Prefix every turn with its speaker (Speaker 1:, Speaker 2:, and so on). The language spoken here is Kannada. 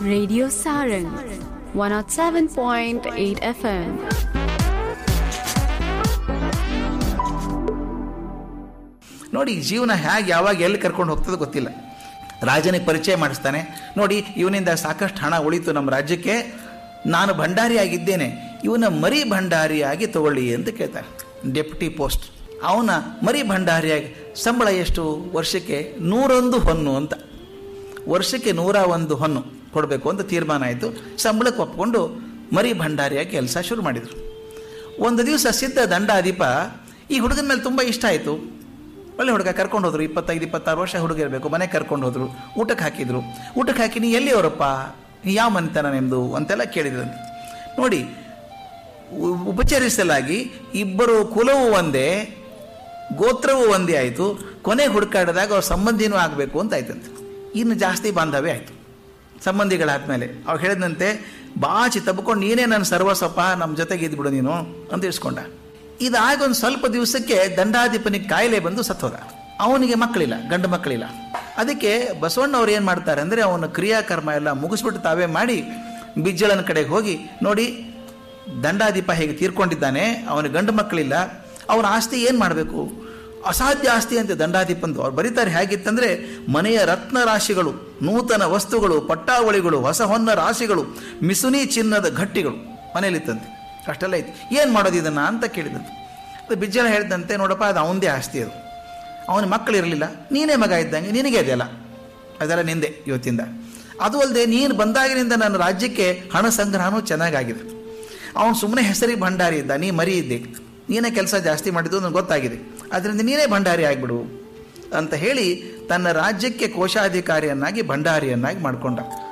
Speaker 1: Radio Sarang 107.8 FM.
Speaker 2: ನೋಡಿ ಜೀವನ ಹೇಗೆ ಯಾವಾಗ ಎಲ್ಲಿ ಕರ್ಕೊಂಡು ಹೋಗ್ತದೆ ಗೊತ್ತಿಲ್ಲ ರಾಜನಿಗೆ ಪರಿಚಯ ಮಾಡಿಸ್ತಾನೆ ನೋಡಿ ಇವನಿಂದ ಸಾಕಷ್ಟು ಹಣ ಉಳಿತು ನಮ್ಮ ರಾಜ್ಯಕ್ಕೆ ನಾನು ಭಂಡಾರಿಯಾಗಿದ್ದೇನೆ ಇವನ ಮರಿ ಭಂಡಾರಿಯಾಗಿ ತಗೊಳ್ಳಿ ಅಂತ ಕೇಳ್ತಾನೆ ಡೆಪ್ಯೂಟಿ ಪೋಸ್ಟ್ ಅವನ ಮರಿ ಭಂಡಾರಿಯಾಗಿ ಸಂಬಳ ಎಷ್ಟು ವರ್ಷಕ್ಕೆ ನೂರೊಂದು ಹೊನ್ನು ಅಂತ ವರ್ಷಕ್ಕೆ ನೂರ ಒಂದು ಹೊನ್ನು ಕೊಡಬೇಕು ಅಂತ ತೀರ್ಮಾನ ಆಯಿತು ಸಂಬಳಕ್ಕೆ ಒಪ್ಕೊಂಡು ಮರಿ ಭಂಡಾರಿಯಾಗಿ ಕೆಲಸ ಶುರು ಮಾಡಿದರು ಒಂದು ದಿವಸ ಸಿದ್ಧ ದಂಡಾಧಿಪ ಈ ಹುಡುಗನ ಮೇಲೆ ತುಂಬ ಇಷ್ಟ ಆಯಿತು ಒಳ್ಳೆ ಹುಡುಗ ಕರ್ಕೊಂಡು ಹೋದ್ರು ಇಪ್ಪತ್ತೈದು ಇಪ್ಪತ್ತಾರು ವರ್ಷ ಹುಡುಗ ಇರಬೇಕು ಮನೆಗೆ ಕರ್ಕೊಂಡು ಹೋದ್ರು ಊಟಕ್ಕೆ ಹಾಕಿದ್ರು ಊಟಕ್ಕೆ ಹಾಕಿ ನೀ ಎಲ್ಲಿ ಅವರಪ್ಪ ಯಾವ ಮನೆತನ ನಿಮ್ಮದು ಅಂತೆಲ್ಲ ಕೇಳಿದ್ರಂತೆ ನೋಡಿ ಉ- ಉಪಚರಿಸಲಾಗಿ ಇಬ್ಬರು ಕುಲವು ಒಂದೇ ಗೋತ್ರವೂ ಒಂದೇ ಆಯಿತು ಕೊನೆಗೆ ಹುಡುಕಾಡಿದಾಗ ಅವ್ರ ಸಂಬಂಧಿನೂ ಆಗಬೇಕು ಅಂತ ಆಯ್ತಂತೆ ಇನ್ನು ಜಾಸ್ತಿ ಬಾಂಧವ್ಯ ಆಯಿತು ಸಂಬಂಧಿಗಳಾದ್ಮೇಲೆ ಅವ್ರು ಹೇಳಿದಂತೆ ಬಾಚಿ ತಬ್ಕೊಂಡು ನೀನೇ ನನ್ನ ಸರ್ವಸ್ವಪ್ಪ ನಮ್ಮ ಜೊತೆಗೆ ಇದ್ಬಿಡು ನೀನು ಅಂತ ಇಸ್ಕೊಂಡ ಇದಾಗ ಒಂದು ಸ್ವಲ್ಪ ದಿವಸಕ್ಕೆ ದಂಡಾಧಿಪನಿಗೆ ಕಾಯಿಲೆ ಬಂದು ಸತ್ತೋದ ಅವನಿಗೆ ಮಕ್ಕಳಿಲ್ಲ ಗಂಡು ಮಕ್ಕಳಿಲ್ಲ ಅದಕ್ಕೆ ಬಸವಣ್ಣವ್ರು ಏನು ಮಾಡ್ತಾರೆ ಅಂದರೆ ಅವನ ಕ್ರಿಯಾಕರ್ಮ ಎಲ್ಲ ಮುಗಿಸ್ಬಿಟ್ಟು ತಾವೇ ಮಾಡಿ ಬಿಜ್ಜಳನ ಕಡೆಗೆ ಹೋಗಿ ನೋಡಿ ದಂಡಾಧಿಪ ಹೇಗೆ ತೀರ್ಕೊಂಡಿದ್ದಾನೆ ಅವನ ಗಂಡು ಮಕ್ಕಳಿಲ್ಲ ಅವನ ಆಸ್ತಿ ಏನು ಮಾಡಬೇಕು ಅಸಾಧ್ಯ ಆಸ್ತಿ ಅಂತ ದಂಡಾಧಿಪಂದು ಅವ್ರು ಬರೀತಾರೆ ಹೇಗಿತ್ತಂದ್ರೆ ಮನೆಯ ರತ್ನ ರಾಶಿಗಳು ನೂತನ ವಸ್ತುಗಳು ಪಟ್ಟಾವಳಿಗಳು ಹೊಸ ಹೊನ್ನ ರಾಶಿಗಳು ಮಿಸುನಿ ಚಿನ್ನದ ಗಟ್ಟಿಗಳು ಮನೇಲಿತ್ತಂತೆ ಅಷ್ಟೆಲ್ಲ ಇತ್ತು ಏನು ಮಾಡೋದು ಇದನ್ನ ಅಂತ ಕೇಳಿದಂತೆ ಅದು ಬಿಜ್ಜಳ ಹೇಳಿದಂತೆ ನೋಡಪ್ಪ ಅದು ಅವನದೇ ಆಸ್ತಿ ಅದು ಅವನ ಮಕ್ಕಳು ಇರಲಿಲ್ಲ ನೀನೇ ಮಗ ಇದ್ದಂಗೆ ನಿನಗೆ ಅದೆಲ್ಲ ಅದೆಲ್ಲ ನಿಂದೆ ಇವತ್ತಿಂದ ಅದು ಅಲ್ಲದೆ ನೀನು ಬಂದಾಗಿನಿಂದ ನನ್ನ ರಾಜ್ಯಕ್ಕೆ ಹಣ ಸಂಗ್ರಹನೂ ಚೆನ್ನಾಗಾಗಿದೆ ಅವನು ಸುಮ್ಮನೆ ಹೆಸರಿಗೆ ಭಂಡಾರಿ ಇದ್ದ ನೀ ಮರಿ ಇದ್ದೆ ನೀನೇ ಕೆಲಸ ಜಾಸ್ತಿ ಮಾಡಿದ್ದು ನನಗೆ ಗೊತ್ತಾಗಿದೆ ಅದರಿಂದ ನೀನೇ ಭಂಡಾರಿ ಆಗಿಬಿಡು ಅಂತ ಹೇಳಿ ತನ್ನ ರಾಜ್ಯಕ್ಕೆ ಕೋಶಾಧಿಕಾರಿಯನ್ನಾಗಿ ಭಂಡಾರಿಯನ್ನಾಗಿ ಮಾಡಿಕೊಂಡ